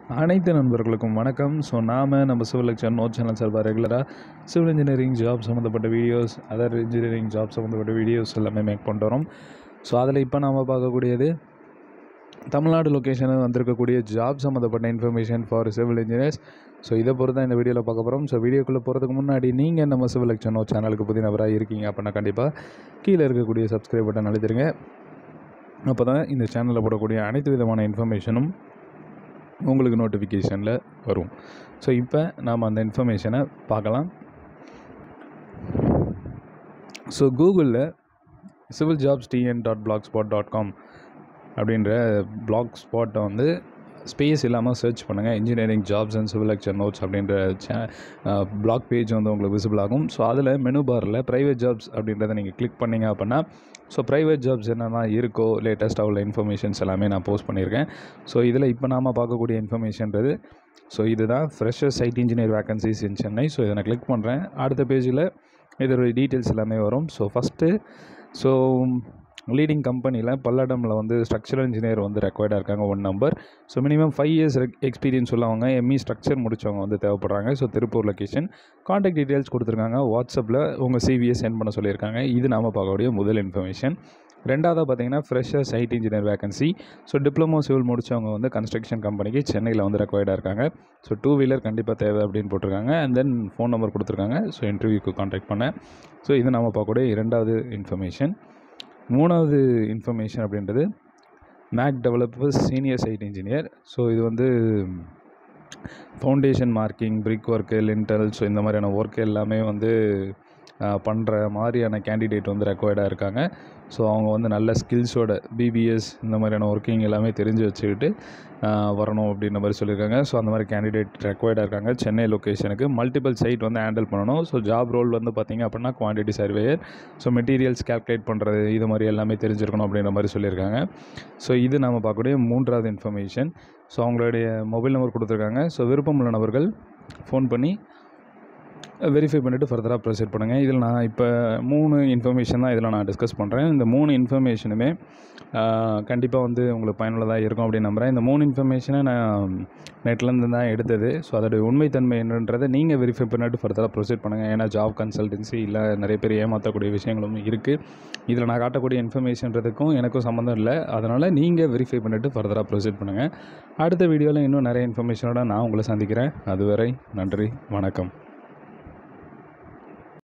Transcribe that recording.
அனைத்து நண்பர்களுக்கும் வணக்கம் ஸோ நாம் நம்ம சிவில் லெக்சர் நோட் சேனல் சார்பாக ரெகுலராக சிவில் இன்ஜினியரிங் ஜாப் சம்மந்தப்பட்ட வீடியோஸ் அதர் இன்ஜினியரிங் ஜாப் சம்மந்தப்பட்ட வீடியோஸ் எல்லாமே மேக் பண்ணிட்டு வரோம் ஸோ அதில் இப்போ நாம் பார்க்கக்கூடியது தமிழ்நாடு லொக்கேஷனில் வந்திருக்கக்கூடிய ஜாப் சம்மந்தப்பட்ட information for civil engineers so இதை பொறுத்து தான் இந்த வீடியோவில் பார்க்க போகிறோம் ஸோ வீடியோக்குள்ளே போகிறதுக்கு முன்னாடி நீங்கள் நம்ம சிவில் லெக்சர் நோட் சேனலுக்கு புதிய நபராக இருக்கீங்க அப்படின்னா கண்டிப்பாக கீழே இருக்கக்கூடிய சப்ஸ்கிரைப் பட்டன் அழுத்திருங்க அப்போ தான் இந்த சேனலில் போடக்கூடிய அனைத்து விதமான இன்ஃபர்மேஷனும் உங்களுக்கு நோட்டிஃபிகேஷனில் வரும் ஸோ இப்போ நாம் அந்த இன்ஃபர்மேஷனை பார்க்கலாம் ஸோ கூகுளில் civil jobs TN dot blogspot dot com அப்படின்ற பிளாக் ஸ்பாட்டை வந்து ஸ்பேஸ் இல்லாமல் சர்ச் பண்ணுங்கள் engineering jobs and civil lecture notes அப்படின்ற சே பிளாக் பேஜ் வந்து உங்களுக்கு விசிபிள் ஆகும் ஸோ அதில் மெனு பாரில் ப்ரைவேட் ஜாப்ஸ் அப்படின்றத நீங்கள் கிளிக் பண்ணீங்க அப்படின்னா ஸோ ப்ரைவேட் ஜாப்ஸ் என்னென்ன இருக்கோ லேட்டஸ்ட்டாக உள்ள இன்ஃபர்மேஷன்ஸ் எல்லாமே நான் போஸ்ட் பண்ணியிருக்கேன் ஸோ இதில் இப்போ நாம் பார்க்கக்கூடிய இன்ஃபர்மேஷன்றது ஸோ இதுதான் fresher site engineer vacancies in Chennai so இதை நான் கிளிக் பண்ணுறேன் அடுத்த பேஜில் இதோடைய டீட்டெயில்ஸ் எல்லாமே வரும் ஸோ ஃபஸ்ட்டு ஸோ லீடிங் கம்பெனியில் பல்லடமில் வந்து ஸ்ட்ரக்சரல் இன்ஜினியர் வந்து ரெக்வயர்டாக இருக்காங்க one number so minimum five years experience உள்ளவங்க எம்இ ஸ்ட்ரக்சர் முடித்தவங்க வந்து தேவைப்படுறாங்க so Tiruppur location contact details கொடுத்துருக்காங்க வாட்ஸ்அப்பில் உங்கள் சிவியை சென்ட் பண்ண சொல்லியிருக்காங்க இது நாம் பார்க்கக்கூடிய முதல் இன்ஃபர்மேஷன் ரெண்டாவதாக பார்த்தீங்கன்னா fresher site engineer vacancy so diploma civil முடித்தவங்க வந்து கன்ஸ்ட்ரக்ஷன் கம்பெனிக்கு சென்னையில் வந்து ரெக்வயர்டாக இருக்காங்க ஸோ டூ வீலர் கண்டிப்பாக தேவை அப்படின்னு போட்டிருக்காங்க அண்ட் தென் ஃபோன் நம்பர் கொடுத்துருக்காங்க ஸோ இன்டர்வியூக்கு காண்டாக்ட் பண்ணேன் ஸோ இது நம்ம பார்க்கக்கூடிய இரண்டாவது இன்ஃபர்மேஷன் மூணாவது இன்ஃபர்மேஷன் அப்படின்றது Mac developers senior site engineer so இது வந்து foundation marking brick work lintel so இந்த மாதிரியான ஒர்க் எல்லாமே வந்து பண்ணுற மாதிரியான கேண்டிடேட் வந்து ரெக்வயர்டாக இருக்காங்க ஸோ அவங்க வந்து நல்ல ஸ்கில்ஸோட பிபிஎஸ் இந்த மாதிரியான ஒர்க்கிங் எல்லாமே தெரிஞ்சு வச்சுக்கிட்டு வரணும் அப்படின்ற மாதிரி சொல்லியிருக்காங்க ஸோ அந்த மாதிரி கேண்டிடேட் ரெக்வயர்டாக இருக்காங்க சென்னை லொக்கேஷனுக்கு மல்டிபிள் சைட் வந்து ஹேண்டில் பண்ணணும் ஸோ ஜாப் ரோல் வந்து பார்த்திங்க அப்படின்னா quantity surveyor so materials calculate பண்ணுறது இது மாதிரி எல்லாமே தெரிஞ்சிருக்கணும் அப்படின்ற மாதிரி சொல்லியிருக்காங்க ஸோ இது நம்ம பார்க்கக்கூடிய மூன்றாவது இன்ஃபர்மேஷன் ஸோ அவங்களுடைய மொபைல் நம்பர் கொடுத்துருக்காங்க ஸோ விருப்பமுள்ள நபர்கள் ஃபோன் பண்ணி வெரிஃபை பண்ணிவிட்டு ஃபர்தராக ப்ரொசீட் பண்ணுங்கள் இதில் நான் இப்போ மூணு இன்ஃபர்மேஷன் தான் இதில் நான் டிஸ்கஸ் பண்ணுறேன் இந்த மூணு இன்ஃபர்மேஷனுமே கண்டிப்பாக வந்து உங்களுக்கு பயனுள்ளதாக இருக்கும் அப்படின்னு நம்புகிறேன் இந்த மூணு இன்ஃபர்மேஷனை நான் நெட்லேருந்து தான் எடுத்தது ஸோ அதோடைய உண்மைத்தன்மை என்னன்றதை நீங்கள் வெரிஃபை பண்ணிட்டு ஃபர்தராக ப்ரொசீட் பண்ணுங்கள் ஏன்னா ஜாப் கன்சல்டன்சி இல்லை நிறைய பேர் ஏமாற்றக்கூடிய விஷயங்களும் இருக்குது இதில் நான் காட்டக்கூடிய இன்ஃபர்மேஷன்றதுக்கும் எனக்கும் சம்மந்தம் இல்லை அதனால் நீங்கள் வெரிஃபை பண்ணிவிட்டு ஃபர்தராக ப்ரொசீட் பண்ணுங்கள் அடுத்த வீடியோவில் இன்னும் நிறைய இன்ஃபர்மேஷனோட நான் உங்களை சந்திக்கிறேன் அதுவரை நன்றி வணக்கம்